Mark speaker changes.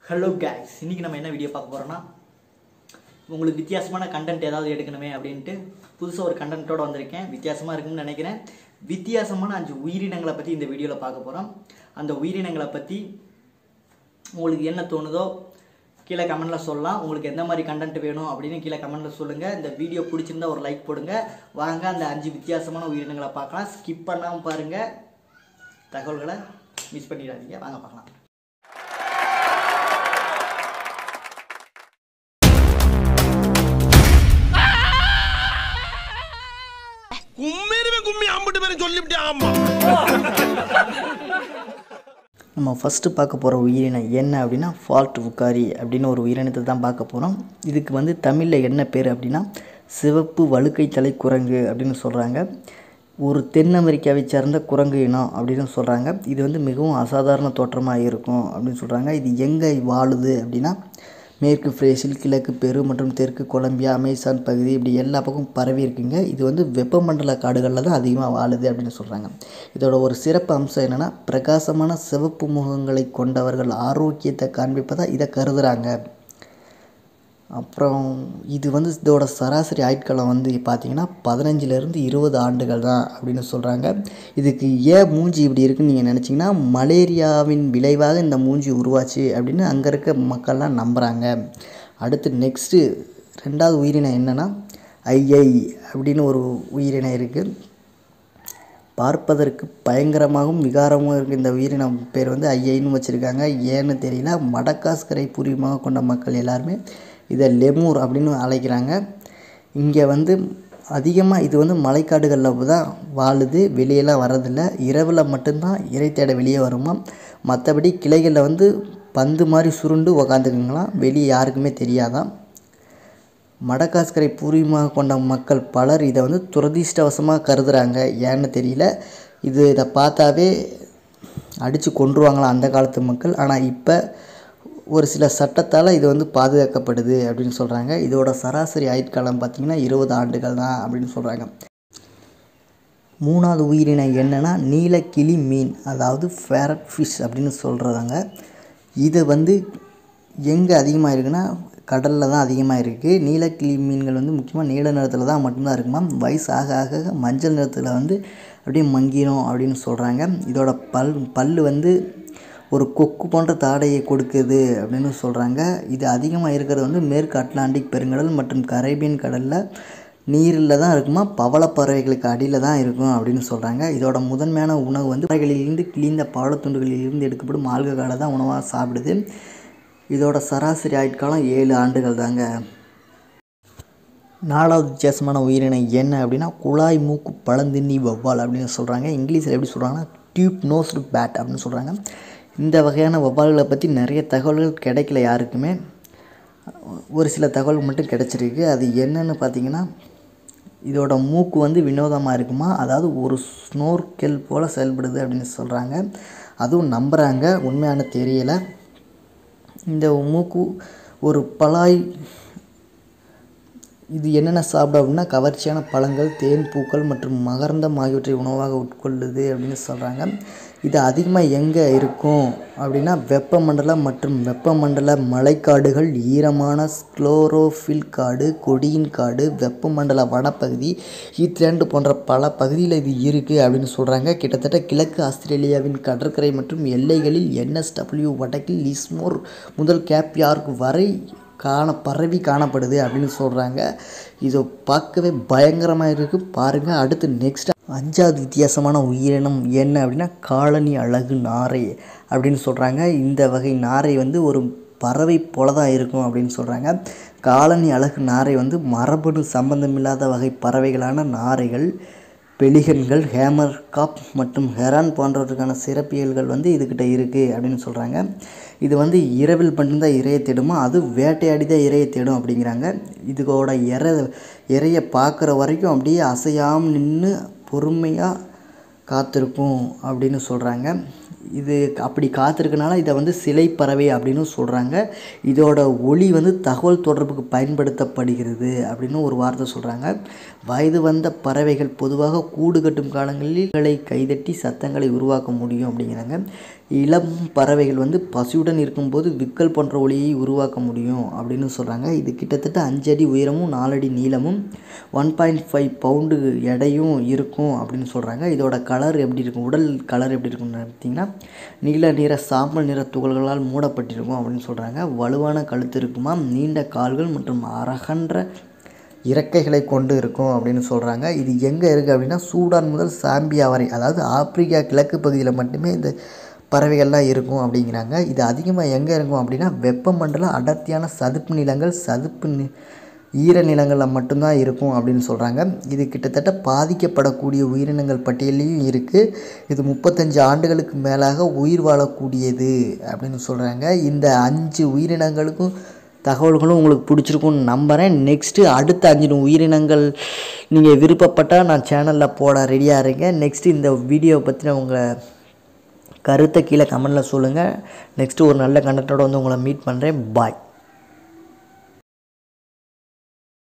Speaker 1: hello guys இன்னைக்கு நம்ம என்ன வீடியோ பார்க்க போறோம்னா உங்களுக்கு வித்தியாசமான கண்டென்ட் ஏதாவது எடுக்கணுமே அப்படின்ட்டு புதுசாக ஒரு கண்டென்ட்டோட வந்திருக்கேன் வித்தியாசமாக இருக்கும்னு நினைக்கிறேன் வித்தியாசமான அஞ்சு உயிரினங்களை பற்றி இந்த வீடியோவில் பார்க்க போகிறோம் அந்த உயிரினங்களை பற்றி உங்களுக்கு என்ன தோணுதோ கீழே கமெண்ட்டில் சொல்லலாம் உங்களுக்கு எந்த மாதிரி கண்டென்ட் வேணும் அப்படின்னு கீழே கமெண்ட்டில் சொல்லுங்கள் இந்த வீடியோ பிடிச்சிருந்தா ஒரு லைக் போடுங்க வாங்க அந்த அஞ்சு வித்தியாசமான உயிரினங்களை பார்க்கலாம் ஸ்கிப் பண்ணாமல் பாருங்கள் தகவல்களை மிஸ் பண்ணிடாதீங்க வாங்க பார்க்கலாம்
Speaker 2: கும்மேருமே கும்மி அம்பிட்டு பேரும் சொல்லிவிட்டேன் ஆமா
Speaker 1: நம்ம ஃபஸ்ட்டு பார்க்க போகிற உயிரினம் என்ன அப்படின்னா ஃபால்ட் உக்காரி அப்படின்னு ஒரு உயிரினத்தை தான் பார்க்க போகிறோம் இதுக்கு வந்து தமிழில் என்ன பேர் அப்படின்னா சிவப்பு வழுக்கை தலை குரங்கு அப்படின்னு சொல்கிறாங்க ஒரு தென் அமெரிக்காவை சார்ந்த குரங்கு இனம் அப்படின்னு சொல்கிறாங்க இது வந்து மிகவும் அசாதாரண தோற்றமாக இருக்கும் அப்படின்னு சொல்கிறாங்க இது எங்கே வாழுது அப்படின்னா மேற்கு பிரேசில் கிழக்கு பெரு மற்றும் தெற்கு கொலம்பியா அமேசான் பகுதி இப்படி எல்லா பக்கம் பரவி இருக்குங்க இது வந்து வெப்பமண்டல காடுகளில் தான் அதிகமாக வாழுது அப்படின்னு சொல்கிறாங்க இதோட ஒரு சிறப்பு அம்சம் என்னென்னா பிரகாசமான சிவப்பு முகங்களை கொண்டவர்கள் ஆரோக்கியத்தை காண்பிப்பதாக இதை கருதுகிறாங்க அப்புறம் இது வந்து இதோட சராசரி ஆயுட்காலம் வந்து பார்த்தீங்கன்னா பதினஞ்சுலேருந்து இருபது ஆண்டுகள் தான் அப்படின்னு சொல்கிறாங்க இதுக்கு ஏன் மூஞ்சி இப்படி இருக்குன்னு நீங்கள் நினச்சிங்கன்னா மலேரியாவின் விளைவாக இந்த மூஞ்சி உருவாச்சு அப்படின்னு அங்கே இருக்க மக்கள்லாம் நம்புகிறாங்க அடுத்து நெக்ஸ்ட்டு ரெண்டாவது உயிரினம் என்னென்னா ஐஐ அப்படின்னு ஒரு உயிரினம் இருக்குது பார்ப்பதற்கு பயங்கரமாகவும் விகாரமாகவும் இருக்க இந்த உயிரினம் பேர் வந்து ஐயைன்னு வச்சுருக்காங்க ஏன்னு தெரியல மடக்காஸ்கரை பூர்வீகமாக கொண்ட மக்கள் எல்லாருமே இதை லெமூர் அப்படின்னு அழைக்கிறாங்க இங்கே வந்து அதிகமாக இது வந்து மலைக்காடுகளில் தான் வாழுது வெளியெல்லாம் வரதில்ல இரவில் மட்டும்தான் இறை தேட வெளியே வருமா மற்றபடி கிளைகளில் வந்து பந்து மாதிரி சுருண்டு உக்காந்துக்குங்களாம் வெளியே யாருக்குமே தெரியாதான் மடகாஸ்கரை பூர்வீகமாக கொண்ட மக்கள் பலர் இதை வந்து துரதிர்ஷ்டவசமாக கருதுகிறாங்க ஏன்னு தெரியல இது இதை பார்த்தாவே அடித்து கொன்றுவாங்களாம் அந்த காலத்து மக்கள் ஆனால் இப்போ ஒரு சில சட்டத்தால் இது வந்து பாதுகாக்கப்படுது அப்படின்னு சொல்கிறாங்க இதோட சராசரி ஆயுட்காலம் பார்த்திங்கன்னா இருபது ஆண்டுகள் தான் அப்படின்னு சொல்கிறாங்க மூணாவது உயிரினம் என்னென்னா நீலக்கிளி மீன் அதாவது ஃபேரட் ஃபிஷ் அப்படின்னு சொல்கிறதாங்க இது வந்து எங்கே அதிகமாக இருக்குன்னா கடலில் தான் அதிகமாக இருக்குது நீலக்கிளி மீன்கள் வந்து முக்கியமாக நீல நிறத்தில் தான் மட்டும்தான் இருக்குமா வயசு ஆக ஆக மஞ்சள் நிறத்தில் வந்து அப்படியே மங்கிரும் அப்படின்னு சொல்கிறாங்க இதோட பல் பல் வந்து ஒரு கொக்கு போன்ற தாடையை கொடுக்குது அப்படின்னு சொல்கிறாங்க இது அதிகமாக இருக்கிறது வந்து மேற்கு அட்லாண்டிக் பெருங்கடல் மற்றும் கரேபியன் கடலில் நீரில் தான் இருக்குமா பவளப்பறவைகளுக்கு அடியில் தான் இருக்கும் அப்படின்னு சொல்கிறாங்க இதோட முதன்மையான உணவு வந்து பறவைகளிலிருந்து கிழிந்த பவளத்துண்டுகளிலிருந்து எடுக்கப்படும் ஆல்ககாலை தான் உணவாக சாப்பிடுது இதோட சராசரி ஆயுட்காலம் ஏழு ஆண்டுகள் தாங்க நாலாவது வித்தியாசமான உயிரினம் என்ன அப்படின்னா குழாய் மூக்கு பழந்தின்னி வவ்வால் அப்படின்னு சொல்கிறாங்க இங்கிலீஷில் எப்படி சொல்கிறாங்கன்னா டியூப் நோஸ்டு பேட் அப்படின்னு சொல்கிறாங்க இந்த வகையான வவ்வால்களை பற்றி நிறைய தகவல்கள் கிடைக்கல யாருக்குமே ஒரு சில தகவல் மட்டும் கிடச்சிருக்கு அது என்னன்னு பார்த்தீங்கன்னா இதோட மூக்கு வந்து வினோதமாக இருக்குமா அதாவது ஒரு ஸ்னோர்கெல் போல் செயல்படுது அப்படின்னு சொல்கிறாங்க அதுவும் நம்புகிறாங்க உண்மையான தெரியலை இந்த மூக்கு ஒரு பலாய் இது என்னென்ன சாப்பிடும் அப்படின்னா கவர்ச்சியான பழங்கள் தேன் பூக்கள் மற்றும் மகரந்தம் ஆகியவற்றை உணவாக உட்கொள்ளுது அப்படின்னு சொல்கிறாங்க இது அதிகமாக எங்கே இருக்கும் அப்படின்னா வெப்பமண்டல மற்றும் வெப்பமண்டல மலைக்காடுகள் ஈரமான ஸ்க்ளோரோஃபில் காடு கொடியின் காடு வெப்பமண்டல வனப்பகுதி ஈத்லேண்டு போன்ற பல பகுதியில் இது இருக்குது அப்படின்னு சொல்கிறாங்க கிட்டத்தட்ட கிழக்கு ஆஸ்திரேலியாவின் கடற்கரை மற்றும் எல்லைகளில் என்எஸ்டபிள்யூ வடக்கில் லிஸ்மோர் முதல் கேப்யார்க் வரை காண பரவி காணப்படுது அப்படின்னு சொல்கிறாங்க இதை பார்க்கவே பயங்கரமாக இருக்குது பாருங்கள் அடுத்து நெக்ஸ்ட் அஞ்சாவது வித்தியாசமான உயிரினம் என்ன அப்படின்னா காலனி அழகு நாரை அப்படின்னு சொல்கிறாங்க இந்த வகை நாரை வந்து ஒரு பறவை போல தான் இருக்கும் அப்படின்னு சொல்கிறாங்க காலனி அழகு நாரை வந்து மரபணு சம்பந்தமில்லாத வகை பறவைகளான நாரைகள் பெலிகன்கள் ஹேமர் காப் மற்றும் ஹெரான் போன்றவற்றுக்கான சிறப்பியல்கள் வந்து இதுக்கிட்ட இருக்குது அப்படின்னு சொல்கிறாங்க இது வந்து இரவில் மட்டும்தான் இரையை தேடுமா அது வேட்டையாடி தான் இரையை தேடும் அப்படிங்கிறாங்க இதுக்கோட இறை இரையை பார்க்குற வரைக்கும் அப்படியே அசையாமல் நின்று பொறுமையாக காத்திருக்கும் அப்படின்னு சொல்கிறாங்க இது அப்படி காத்திருக்கனால இதை வந்து சிலை பறவை அப்படின்னு சொல்கிறாங்க இதோட ஒளி வந்து தகவல் தொடர்புக்கு பயன்படுத்தப்படுகிறது அப்படின்னு ஒரு வார்த்தை சொல்கிறாங்க வயது வந்த பறவைகள் பொதுவாக கூடு கட்டும் காலங்களில் களை கைதட்டி சத்தங்களை உருவாக்க முடியும் அப்படிங்கிறாங்க இளம் பறவைகள் வந்து பசியுடன் இருக்கும்போது விக்கல் போன்ற ஒளியை உருவாக்க முடியும் அப்படின்னு சொல்கிறாங்க இது கிட்டத்தட்ட அஞ்சு அடி உயரமும் நாலடி நீளமும் ஒன் பாயிண்ட் ஃபைவ் பவுண்டு எடையும் இருக்கும் அப்படின்னு சொல்கிறாங்க இதோட கலர் எப்படி இருக்கும் உடல் கலர் எப்படி இருக்கும்னு பார்த்தீங்கன்னா நீல நிற சாம்பல் நிற துகள்களால் மூடப்பட்டிருக்கும் அப்படின்னு சொல்கிறாங்க வலுவான கழுத்து இருக்குமா நீண்ட கால்கள் மற்றும் அரகன்ற இறக்கைகளை கொண்டு இருக்கும் அப்படின்னு சொல்கிறாங்க இது எங்கே இருக்குது அப்படின்னா சூடான் முதல் சாம்பியா வரை அதாவது ஆப்பிரிக்கா கிழக்கு பகுதியில் மட்டுமே இந்த பறவைகள்லாம் இருக்கும் அப்படிங்கிறாங்க இது அதிகமாக எங்கே இருக்கும் அப்படின்னா வெப்பமண்டல அடர்த்தியான சதுப்பு நிலங்கள் சதுப்பு நி ஈர நிலங்களில் மட்டும்தான் இருக்கும் அப்படின்னு சொல்கிறாங்க இது கிட்டத்தட்ட பாதிக்கப்படக்கூடிய உயிரினங்கள் பட்டியலையும் இருக்குது இது முப்பத்தஞ்சு ஆண்டுகளுக்கு மேலாக உயிர் வாழக்கூடியது அப்படின்னு சொல்கிறாங்க இந்த அஞ்சு உயிரினங்களுக்கும் தகவல்களும் உங்களுக்கு பிடிச்சிருக்கும்னு நம்புகிறேன் நெக்ஸ்ட்டு அடுத்த அஞ்சு உயிரினங்கள் நீங்கள் விருப்பப்பட்டால் நான் சேனலில் போட ரெடியாக இருக்கேன் நெக்ஸ்ட்டு இந்த வீடியோ பற்றின உங்கள் கருத்தை கீழே கமெண்டில் சொல்லுங்கள் நெக்ஸ்ட்டு ஒரு நல்ல கண்டென்ட்டோட வந்து உங்களை மீட் பண்ணுறேன் பாய்